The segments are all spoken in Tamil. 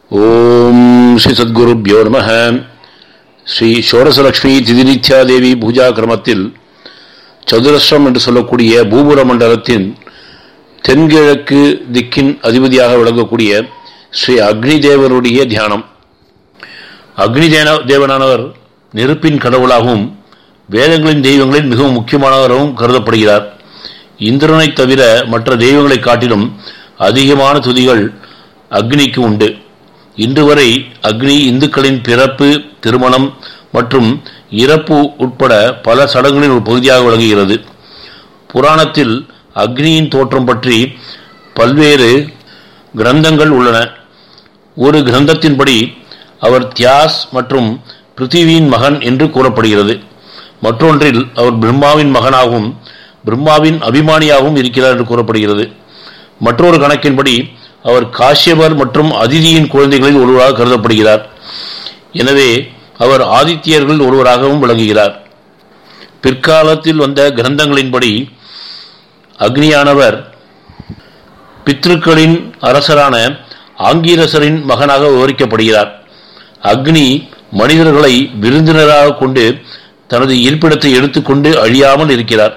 ஓம் ஸ்ரீ சத்குருப்யோ நம ஸ்ரீ ஷோரசலக்ஷ்மி திதிநித்யாதேவி பூஜா கிரமத்தில் சதுரஸ்ரம் என்று சொல்லக்கூடிய பூபுர மண்டலத்தின் தென்கிழக்கு திக்கின் அதிபதியாக விளங்கக்கூடிய ஸ்ரீ அக்னி தேவனுடைய தியானம் அக்னி தேன- தேவனானவர் நெருப்பின் கடவுளாகவும் வேதங்களின் தெய்வங்களில் மிகவும் முக்கியமானவராகவும் கருதப்படுகிறார் இந்திரனைத் தவிர மற்ற தெய்வங்களைக் காட்டிலும் அதிகமான துதிகள் அக்னிக்கு உண்டு இன்று வரை அக்னி இந்துக்களின் பிறப்பு திருமணம் மற்றும் இறப்பு உட்பட பல சடங்குகளின் ஒரு பகுதியாக விளங்குகிறது புராணத்தில் அக்னியின் தோற்றம் பற்றி பல்வேறு கிரந்தங்கள் உள்ளன ஒரு கிரந்தத்தின்படி அவர் தியாஸ் மற்றும் பிருத்திவியின் மகன் என்று கூறப்படுகிறது மற்றொன்றில் அவர் பிரம்மாவின் மகனாகவும் பிரம்மாவின் அபிமானியாகவும் இருக்கிறார் என்று கூறப்படுகிறது மற்றொரு கணக்கின்படி அவர் காஷ்யபர் மற்றும் அதிதியின் குழந்தைகளில் ஒருவராக கருதப்படுகிறார் எனவே அவர் ஆதித்யர்கள் ஒருவராகவும் விளங்குகிறார் பிற்காலத்தில் வந்த கிரந்தங்களின்படி அக்னியானவர் பித்ருக்களின் அரசரான ஆங்கீரசரின் மகனாக விவரிக்கப்படுகிறார் அக்னி மனிதர்களை விருந்தினராக கொண்டு தனது இருப்பிடத்தை எடுத்துக்கொண்டு அழியாமல் இருக்கிறார்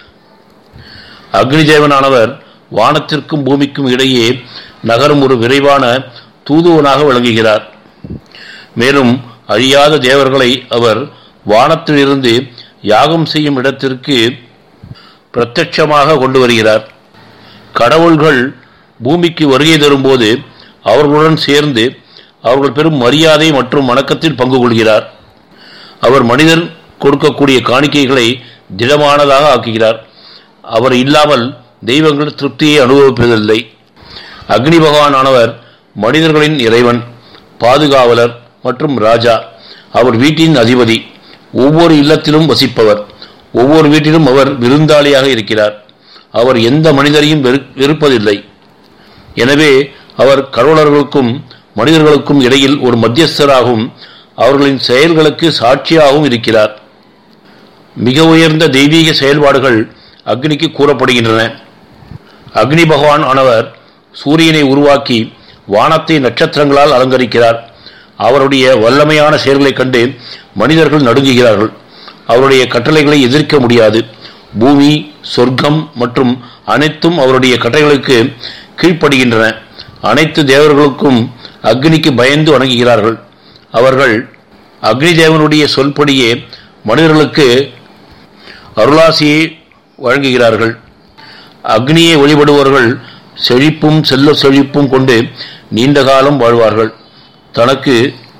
அக்னி தேவனானவர் வானத்திற்கும் பூமிக்கும் இடையே நகரும் ஒரு விரைவான தூதுவனாக விளங்குகிறார் மேலும் அழியாத தேவர்களை அவர் வானத்திலிருந்து யாகம் செய்யும் இடத்திற்கு பிரத்யட்சமாக கொண்டு வருகிறார் கடவுள்கள் பூமிக்கு வருகை தரும்போது அவர்களுடன் சேர்ந்து அவர்கள் பெரும் மரியாதை மற்றும் வணக்கத்தில் பங்கு கொள்கிறார் அவர் மனிதன் கொடுக்கக்கூடிய காணிக்கைகளை திடமானதாக ஆக்குகிறார் அவர் இல்லாமல் தெய்வங்கள் திருப்தியை அனுபவிப்பதில்லை அக்னி பகவானானவர் மனிதர்களின் இறைவன் பாதுகாவலர் மற்றும் ராஜா அவர் வீட்டின் அதிபதி ஒவ்வொரு இல்லத்திலும் வசிப்பவர் ஒவ்வொரு வீட்டிலும் அவர் விருந்தாளியாக இருக்கிறார் அவர் எந்த மனிதரையும் வெறு- வெறுப்பதில்லை எனவே அவர் கடவுளர்களுக்கும் மனிதர்களுக்கும் இடையில் ஒரு மத்தியஸ்தராகவும் அவர்களின் செயல்களுக்கு சாட்சியாகவும் இருக்கிறார் மிக உயர்ந்த தெய்வீக செயல்பாடுகள் அக்னிக்கு கூறப்படுகின்றன அக்னி பகவான் ஆனவர் சூரியனை உருவாக்கி வானத்தை நட்சத்திரங்களால் அலங்கரிக்கிறார் அவருடைய வல்லமையான செயல்களைக் கண்டு மனிதர்கள் நடுங்குகிறார்கள் அவருடைய கட்டளைகளை எதிர்க்க முடியாது பூமி சொர்க்கம் மற்றும் அனைத்தும் அவருடைய கட்டளைகளுக்கு கீழ்ப்படுகின்றன அனைத்து தேவர்களுக்கும் அக்னிக்கு பயந்து வணங்குகிறார்கள் அவர்கள் அக்னி தேவனுடைய சொல்படியே மனிதர்களுக்கு அருளாசியை வழங்குகிறார்கள் அக்னியை வழிபடுபவர்கள் செழிப்பும் செல்ல செழிப்பும் கொண்டு நீண்ட காலம் வாழ்வார்கள் தனக்கு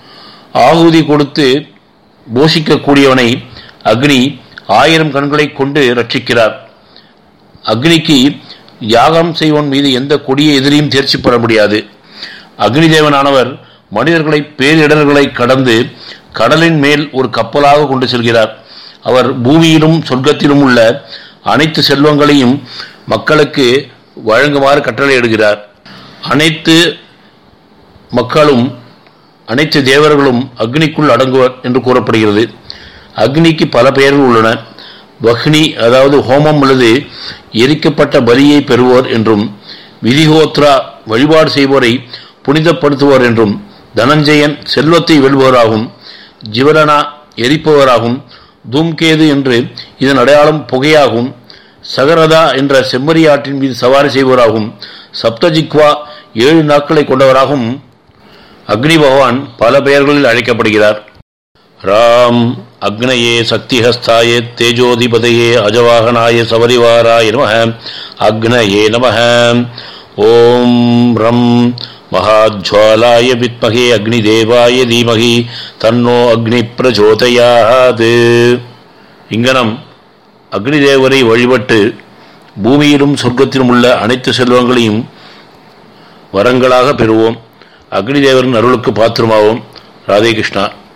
ஆகுதி கொடுத்து போஷிக்கக்கூடியவனை அக்னி ஆயிரம் கண்களைக் கொண்டு ரட்சிக்கிறார் அக்னிக்கு யாகம் செய்வன் மீது எந்த கொடிய எதிரியும் தேர்ச்சி பெற முடியாது அக்னி தேவனானவர் மனிதர்களை பேரிடர்களை கடந்து கடலின் மேல் ஒரு கப்பலாக கொண்டு செல்கிறார் அவர் பூமியிலும் சொர்க்கத்திலும் உள்ள அனைத்து செல்வங்களையும் மக்களுக்கு வழங்குமாறு கட்டளையிடுகிறார் அனைத்து மக்களும் அனைத்து தேவர்களும் அக்னிக்குள் அடங்குவர் என்று கூறப்படுகிறது அக்னிக்கு பல பெயர்கள் உள்ளன வக்னி அதாவது ஹோமம் அல்லது எரிக்கப்பட்ட பலியை பெறுவோர் என்றும் விதிஹோத்ரா வழிபாடு செய்வோரை புனிதப்படுத்துவோர் என்றும் தனஞ்சயன் செல்வத்தை வெல்பவராகும் ஜிவலனா எரிப்பவராகும் தூம்கேது என்று இதன் அடையாளம் புகையாகும் சகரதா என்ற செம்மறி ஆற்றின் மீது சவாரி செய்பவராகும் சப்தஜிக்வா ஏழு நாட்களை கொண்டவராகவும் அக்னி பகவான் பல பெயர்களில் அழைக்கப்படுகிறார் ராம் அக்னயே சக்திஹஸ்தாய தேஜோதிபதையே அஜவாகனாய சபரிவாராய நம அக்னயே நம ஓம் ரம் மகாஜ்வாலாய வித்மகே அக்னிதேவாய தீமகி தன்னோ அக்னி பிரச்சோதயாது இங்கனம் அக்னிதேவரை வழிபட்டு பூமியிலும் சொர்க்கத்திலும் உள்ள அனைத்து செல்வங்களையும் வரங்களாக பெறுவோம் அக்னிதேவரின் அருளுக்கு பாத்திரமாவோம் ராதே கிருஷ்ணா